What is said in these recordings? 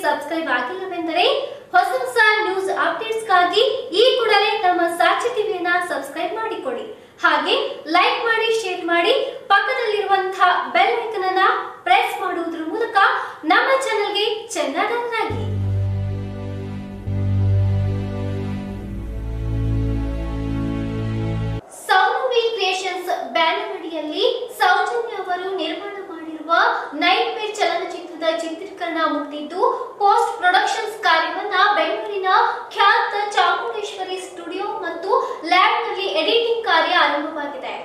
subscribe ಆಗಿಲ್ಲವೆಂದರೆ ಹೊಸ ಹೊಸ news ಅಪ್ಡೇಟ್ಸ್ಗಾಗಿ ಈ ಕೂಡಲೇ ನಮ್ಮ ಸಾಕ್ಷಿ ಟಿವಿಯನ್ನ ಸಬ್ಸ್ಕ್ರೈಬ್ ಮಾಡಿಕೊಳ್ಳಿ ಹಾಗೆ ಲೈಕ್ ಮಾಡಿ ಶೇರ್ ಮಾಡಿ ಪಕ್ಕದಲ್ಲಿರುವಂತಹ ಬೆಲ್ ಐಕನ್ ಅನ್ನ ಪ್ರೆಸ್ ಮಾಡುವುದರ ಮೂಲಕ ನಮ್ಮ ಚಾನೆಲ್ಗೆ ಚೆನ್ನಡನ್ನಾಗಿ ಸೌರವಿ ಕ್ರಿಯೇಷನ್ಸ್ ಬ್ಯಾನರ್ ಅಡಿಯಲ್ಲಿ ಸೌಜನ್ಯ ಅವರು ನಿರ್ಮಾಣ ಮಾಡಿರುವ ನೈಟ್ ಮೇರ್ ಚಲನಚಿತ್ರದ ಚಿತ್ರೀಕರಣ ಮುಗಿದಿದ್ದು ಪೋಸ್ಟ್ ಪ್ರೊಡಕ್ಷನ್ಸ್ ಕಾರ್ಯವನ್ನ ಬೆಂಗಳೂರಿನ ಖ್ಯಾತ ಚಾಮುಂಡೇಶ್ವರಿ ಸ್ಟುಡಿಯೋ ಮತ್ತು ಲ್ಯಾಬ್ನಲ್ಲಿ ಎಡಿಟಿಂಗ್ ಕಾರ್ಯ ಆರಂಭವಾಗಿದೆ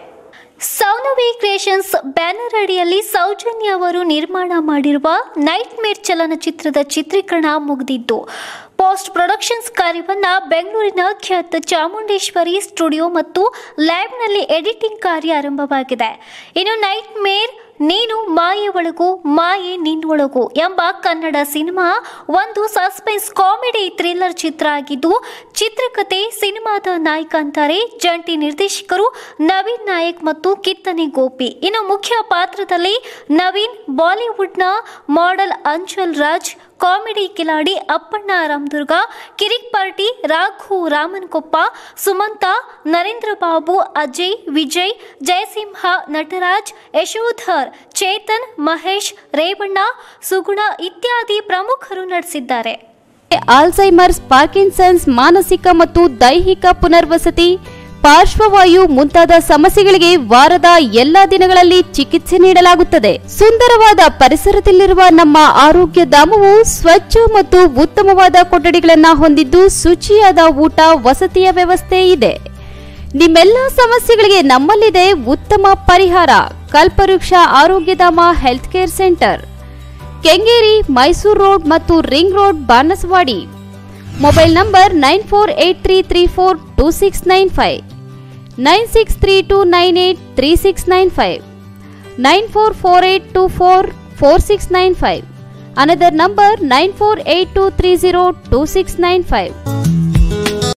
ಸೌನವಿ ಕ್ರಿಯೇಷನ್ಸ್ ಬ್ಯಾನರ್ ಅಡಿಯಲ್ಲಿ ಸೌಜನ್ಯ ಅವರು ನಿರ್ಮಾಣ ಮಾಡಿರುವ ನೈಟ್ ಮೇರ್ ಚಲನಚಿತ್ರದ ಚಿತ್ರೀಕರಣ ಮುಗಿದಿದ್ದು ಪೋಸ್ಟ್ ಪ್ರೊಡಕ್ಷನ್ಸ್ ಕಾರ್ಯವನ್ನ ಬೆಂಗಳೂರಿನ ಖ್ಯಾತ ಚಾಮುಂಡೇಶ್ವರಿ ಸ್ಟುಡಿಯೋ ಮತ್ತು ಲ್ಯಾಬ್ನಲ್ಲಿ ಎಡಿಟಿಂಗ್ ಕಾರ್ಯ ಆರಂಭವಾಗಿದೆ ಇನ್ನು ನೈಟ್ ಮೇರ್ ನೀನು ಮಾಯೆ ಒಳಗು ಮಾಯೆ ನಿನ್ನೊಳಗು ಎಂಬ ಕನ್ನಡ ಸಿನಿಮಾ ಒಂದು ಸಸ್ಪೆನ್ಸ್ ಕಾಮಿಡಿ ಥ್ರಿಲ್ಲರ್ ಚಿತ್ರ ಆಗಿದ್ದು ಚಿತ್ರಕಥೆ ಸಿನಿಮಾದ ನಾಯಕ ಅಂತಾರೆ ಜಂಟಿ ನಿರ್ದೇಶಕರು ನವೀನ್ ನಾಯಕ್ ಮತ್ತು ಕಿತ್ತನೆ ಗೋಪಿ ಇನ್ನು ಮುಖ್ಯ ಪಾತ್ರದಲ್ಲಿ ನವೀನ್ ಬಾಲಿವುಡ್ನ model ಅಂಚಲ್ Raj comedy Kiladi Appanna Ramadurga Kirik party Raghu Ramanakoppa Sumantha Narendra Babu Ajay Vijay Jayasimha Nataraj Yashodhar Chetan Mahesh Revanna Suguna ಇತ್ಯಾದಿ ಪ್ರಮುಖರು ನಟಿಸಿದ್ದಾರೆ ಆಲ್ಝೈಮರ್ಸ್ ಪಾರ್ಕಿನ್ಸನ್ಸ್ ಮಾನಸಿಕ ಮತ್ತು ದೈಹಿಕ ಪುನರ್ವಸತಿ ಪಾರ್ಶ್ವವಾಯು ಮುಂತಾದ ಸಮಸ್ಯೆಗಳಿಗೆ ವಾರದ ಎಲ್ಲಾ ದಿನಗಳಲ್ಲಿ ಚಿಕಿತ್ಸೆ ನೀಡಲಾಗುತ್ತದೆ ಸುಂದರವಾದ ಪರಿಸರದಲ್ಲಿರುವ ನಮ್ಮ ಆರೋಗ್ಯ ಧಾಮವು ಸ್ವಚ್ಛ ಮತ್ತು ಉತ್ತಮವಾದ ಕೊಠಡಿಗಳನ್ನು ಹೊಂದಿದ್ದು ಶುಚಿಯಾದ ಊಟ ವಸತಿಯ ವ್ಯವಸ್ಥೆ ಇದೆ ನಿಮ್ಮೆಲ್ಲ ಸಮಸ್ಯೆಗಳಿಗೆ ನಮ್ಮಲ್ಲಿದೆ ಉತ್ತಮ ಪರಿಹಾರ Kalpavriksha Arogyadhama health care centre Kengeri Mysuru road ಮತ್ತು ring road Banaswadi mobile number nine four eight three three four two six nine five nine six three two nine eight three six nine five nine four four eight two four four six nine five another number nine four eight two three zero two six nine five